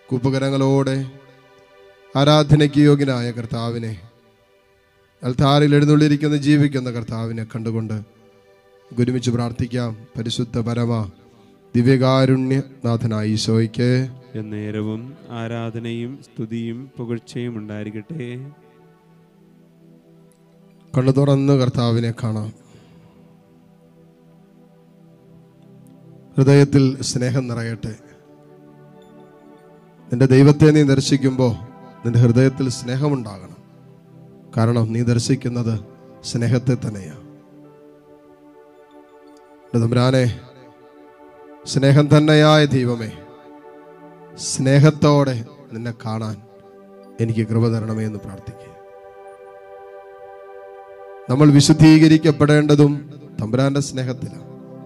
കുപ്പകരങ്ങളോടെ ആരാധനയ്ക്ക് യോഗ്യനായ കർത്താവിനെ അൽത്താരിൽ എഴുന്നള്ളിരിക്കുന്ന ജീവിക്കുന്ന കർത്താവിനെ കണ്ടുകൊണ്ട് ഒരുമിച്ച് പ്രാർത്ഥിക്കാം പരിശുദ്ധ പരമ ദിവ്യകാരുണ്യനാഥനായ ഈശോയ്ക്ക് എന്നേരവും ആരാധനയും സ്തുതിയും പുകഴ്ചയും ഉണ്ടായിരിക്കട്ടെ കണ്ണു തുറന്ന് കർത്താവിനെ കാണാം ഹൃദയത്തിൽ സ്നേഹം നിറയട്ടെ നിന്റെ ദൈവത്തെ നീ ദർശിക്കുമ്പോൾ നിന്റെ ഹൃദയത്തിൽ സ്നേഹമുണ്ടാകണം കാരണം നീ ദർശിക്കുന്നത് സ്നേഹത്തെ തന്നെയാണ് എൻ്റെ തമ്പുരാനെ സ്നേഹം തന്നെയായ ദൈവമേ സ്നേഹത്തോടെ നിന്നെ കാണാൻ എനിക്ക് കൃപ തരണമേ എന്ന് പ്രാർത്ഥിക്കുക നമ്മൾ വിശുദ്ധീകരിക്കപ്പെടേണ്ടതും തമ്പുരാന്റെ സ്നേഹത്തിലാണ്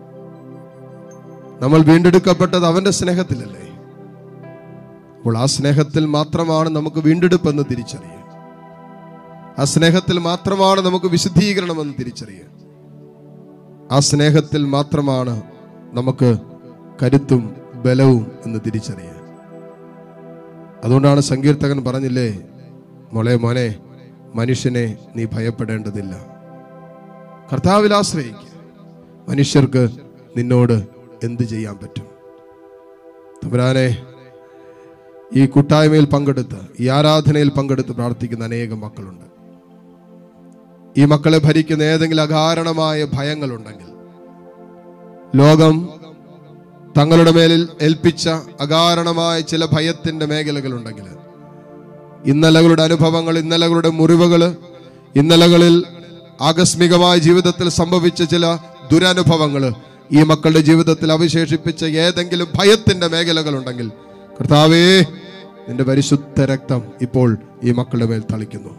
നമ്മൾ വീണ്ടെടുക്കപ്പെട്ടത് അവന്റെ സ്നേഹത്തിലല്ലേ അപ്പോൾ ആ സ്നേഹത്തിൽ മാത്രമാണ് നമുക്ക് വീണ്ടെടുപ്പെന്ന് തിരിച്ചറിയുക ആ സ്നേഹത്തിൽ മാത്രമാണ് നമുക്ക് വിശുദ്ധീകരണമെന്ന് തിരിച്ചറിയുക ആ സ്നേഹത്തിൽ മാത്രമാണ് നമുക്ക് കരുത്തും ബലവും എന്ന് തിരിച്ചറിയുക അതുകൊണ്ടാണ് സങ്കീർത്തകൻ പറഞ്ഞില്ലേ മോളെ മോനെ മനുഷ്യനെ നീ ഭയപ്പെടേണ്ടതില്ല കർത്താവിൽ ആശ്രയിക്കുക മനുഷ്യർക്ക് നിന്നോട് എന്ത് ചെയ്യാൻ പറ്റും തമ്പുരാനെ ഈ കൂട്ടായ്മയിൽ പങ്കെടുത്ത് ഈ ആരാധനയിൽ പങ്കെടുത്ത് പ്രാർത്ഥിക്കുന്ന അനേകം മക്കളുണ്ട് ഈ മക്കളെ ഭരിക്കുന്ന ഏതെങ്കിലും അകാരണമായ ഭയങ്ങളുണ്ടെങ്കിൽ ലോകം തങ്ങളുടെ മേലിൽ ഏൽപ്പിച്ച അകാരണമായ ചില ഭയത്തിന്റെ മേഖലകളുണ്ടെങ്കിൽ ഇന്നലകളുടെ അനുഭവങ്ങൾ ഇന്നലകളുടെ മുറിവുകൾ ഇന്നലകളിൽ ആകസ്മികമായ ജീവിതത്തിൽ സംഭവിച്ച ചില ദുരനുഭവങ്ങൾ ഈ മക്കളുടെ ജീവിതത്തിൽ അവശേഷിപ്പിച്ച ഏതെങ്കിലും ഭയത്തിന്റെ മേഖലകളുണ്ടെങ്കിൽ കർത്താവേ നിന്റെ പരിശുദ്ധ രക്തം ഇപ്പോൾ ഈ മക്കളുടെ മേൽ തളിക്കുന്നു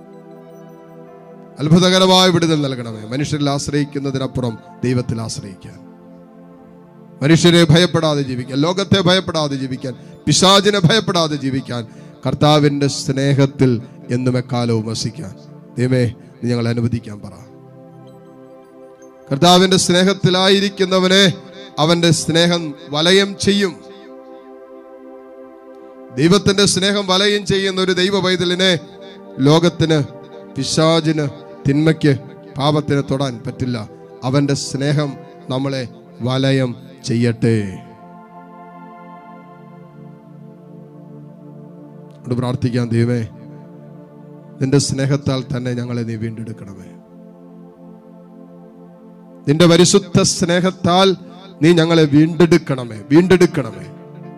അത്ഭുതകരമായ വിടുതൽ നൽകണമേ മനുഷ്യരിൽ ആശ്രയിക്കുന്നതിനപ്പുറം ദൈവത്തിൽ ആശ്രയിക്കാൻ മനുഷ്യരെ ഭയപ്പെടാതെ ജീവിക്കാൻ ലോകത്തെ ഭയപ്പെടാതെ ജീവിക്കാൻ പിശാചിനെ ഭയപ്പെടാതെ ജീവിക്കാൻ കർത്താവിന്റെ സ്നേഹത്തിൽ എന്നും എക്കാലവും വസിക്കാൻ ദൈവമേ നീ ഞങ്ങൾ അനുവദിക്കാൻ പറ കർത്താവിന്റെ സ്നേഹത്തിലായിരിക്കുന്നവനെ അവന്റെ സ്നേഹം വലയം ചെയ്യും ദൈവത്തിന്റെ സ്നേഹം വലയം ചെയ്യുന്ന ഒരു ദൈവ പൈതലിനെ ലോകത്തിന് പിശാചിന് തിന്മയ്ക്ക് പാപത്തിന് തൊടാൻ പറ്റില്ല അവന്റെ സ്നേഹം നമ്മളെ വലയം ചെയ്യട്ടെ അതുകൊണ്ട് പ്രാർത്ഥിക്കാം ദൈവമേ നിന്റെ സ്നേഹത്താൽ തന്നെ ഞങ്ങളെ നീ വീണ്ടെടുക്കണമേ നിന്റെ പരിശുദ്ധ സ്നേഹത്താൽ നീ ഞങ്ങളെ വീണ്ടെടുക്കണമേ വീണ്ടെടുക്കണമേ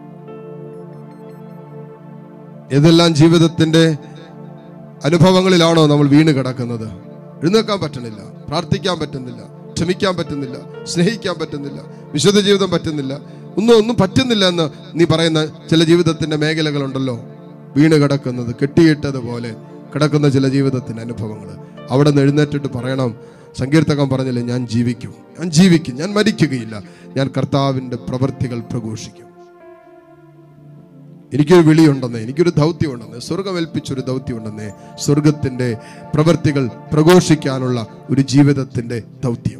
ഏതെല്ലാം ജീവിതത്തിന്റെ അനുഭവങ്ങളിലാണോ നമ്മൾ വീണ് കിടക്കുന്നത് എഴുന്നേക്കാൻ പറ്റുന്നില്ല പ്രാർത്ഥിക്കാൻ പറ്റുന്നില്ല ക്ഷമിക്കാൻ പറ്റുന്നില്ല സ്നേഹിക്കാൻ പറ്റുന്നില്ല വിശുദ്ധ ജീവിതം പറ്റുന്നില്ല ഒന്നും ഒന്നും പറ്റുന്നില്ല എന്ന് നീ പറയുന്ന ചില ജീവിതത്തിന്റെ മേഖലകളുണ്ടല്ലോ വീണ് കിടക്കുന്നത് കെട്ടിയിട്ടതുപോലെ കിടക്കുന്ന ചില ജീവിതത്തിന്റെ അനുഭവങ്ങൾ അവിടെ നിന്ന് എഴുന്നേറ്റിട്ട് പറയണം സങ്കീർത്തകൻ പറഞ്ഞില്ലേ ഞാൻ ജീവിക്കും ഞാൻ ജീവിക്കും ഞാൻ മരിക്കുകയില്ല ഞാൻ കർത്താവിന്റെ പ്രവൃത്തികൾ പ്രഘോഷിക്കും എനിക്കൊരു വിളിയുണ്ടെന്നേ എനിക്കൊരു ദൗത്യമുണ്ടെന്നേ സ്വർഗം ഏൽപ്പിച്ചൊരു ദൗത്യമുണ്ടെന്നേ സ്വർഗത്തിന്റെ പ്രവൃത്തികൾ പ്രഘോഷിക്കാനുള്ള ഒരു ജീവിതത്തിന്റെ ദൗത്യം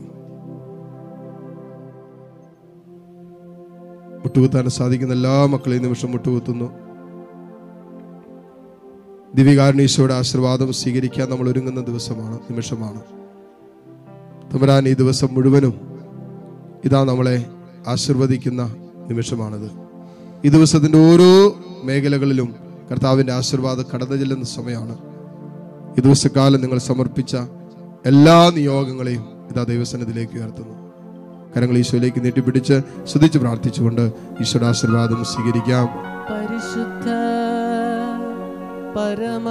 മുട്ടുകുത്താൻ സാധിക്കുന്ന എല്ലാ മക്കളെയും നിമിഷം മുട്ടുകുത്തുന്നു ദിവികാരണീശോയുടെ ആശീർവാദം സ്വീകരിക്കാൻ നമ്മൾ ഒരുങ്ങുന്ന ദിവസമാണ് നിമിഷമാണ് തമ്പുരാൻ ഈ ദിവസം മുഴുവനും ഇതാ നമ്മളെ ആശീർവദിക്കുന്ന നിമിഷമാണിത് ഈ ദിവസത്തിന്റെ ഓരോ മേഖലകളിലും കർത്താവിന്റെ ആശീർവാദം കടന്നു ചെല്ലുന്ന സമയമാണ് ഈ ദിവസക്കാലം നിങ്ങൾ സമർപ്പിച്ച എല്ലാ നിയോഗങ്ങളെയും ഇതാ ദൈവസനത്തിലേക്ക് ഉയർത്തുന്നു കരങ്ങൾ ഈശോയിലേക്ക് നീട്ടിപ്പിടിച്ച് സ്തുതിച്ച് പ്രാർത്ഥിച്ചുകൊണ്ട് ഈശോയുടെ ആശീർവാദം സ്വീകരിക്കാം പരിശുദ്ധ പരമ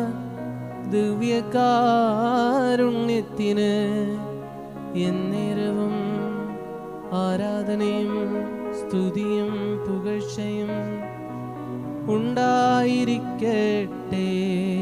ദിവ്യകാരുണ്യത്തിന് എന്നേരവും ആരാധനയും സ്തുതിയും പുകഴ്ചയും ഉണ്ടായിരിക്കട്ടെ